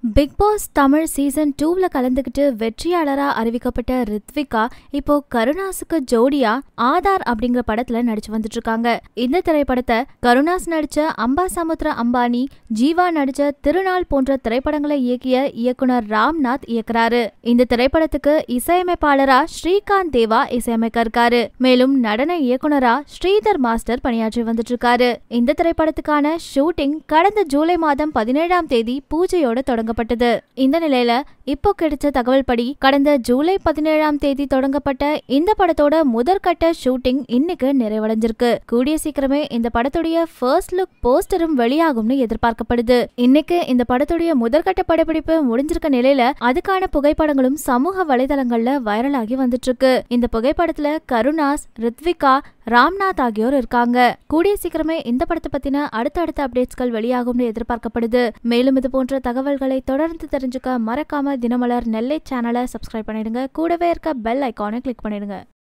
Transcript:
big pass Tamil season டூவில் கலந்துக்கிட்டு வெற்றியாளரா அறிவிக்கப்பட்ட ரித்விகா இப்போ கருணாஸுக்கு ஜோடியா ஆதார் அப்படிங்கிற படத்துல நடிச்சு வந்துட்டு இருக்காங்க இந்த திரைப்படத்தை கருணாஸ் நடிச்ச அம்பா சமுத்திர அம்பானி ஜீவா நடிச்ச திருநாள் போன்ற திரைப்படங்களை இயக்கிய இயக்குனர் ராம்நாத் இயக்குறாரு இந்த திரைப்படத்துக்கு இசையமைப்பாளரா ஸ்ரீகாந்த் தேவா இசையமைக்க இருக்காரு மேலும் நடன இயக்குனரா ஸ்ரீதர் மாஸ்டர் பணியாற்றி வந்துட்டு இருக்காரு இந்த திரைப்படத்துக்கான ஷூட்டிங் கடந்த ஜூலை மாதம் பதினேழாம் தேதி பூஜையோட தொடங்கப்பட்டது இந்த நிலையில இப்போ கிடைச்ச தகவல் படி கடந்த ஜூலை பதினேழாம் தேதி தொடங்கப்பட்ட இந்த படத்தோட முதற்கட்ட ஷூட்டிங் இன்னைக்கு நிறைவடைஞ்சிருக்கு கூடிய சீக்கிரமே இந்த படத்துடைய ஃபர்ஸ்ட் லுக் போஸ்டரும் வெளியாகும்னு எதிர்பார்க்கப்படுது இன்னைக்கு இந்த படத்துடைய முதற்கட்ட படப்பிடிப்பு முடிஞ்சிருக்க நிலையில அதுக்கான புகைப்படங்களும் சமூக வலைதளங்கள்ல வைரலாகி வந்துட்டு இருக்கு இந்த புகைப்படத்துல கருணாஸ் ரித்விகா ராம்நாத் ஆகியோர் இருக்காங்க கூடிய சீக்கிரமே இந்த படத்தை பத்தின அடுத்தடுத்த அப்டேட்ஸ்கள் வெளியாகும்னு எதிர்பார்க்கப்படுது மேலும் இது போன்ற தகவல்களை தொடர்ந்து தெரிஞ்சுக்க மறக்காம தினமலர் நெல்லை சேனலை சப்ஸ்கிரைப் பண்ணிடுங்க கூடவே இருக்க பெல் ஐக்கானை கிளிக் பண்ணிடுங்க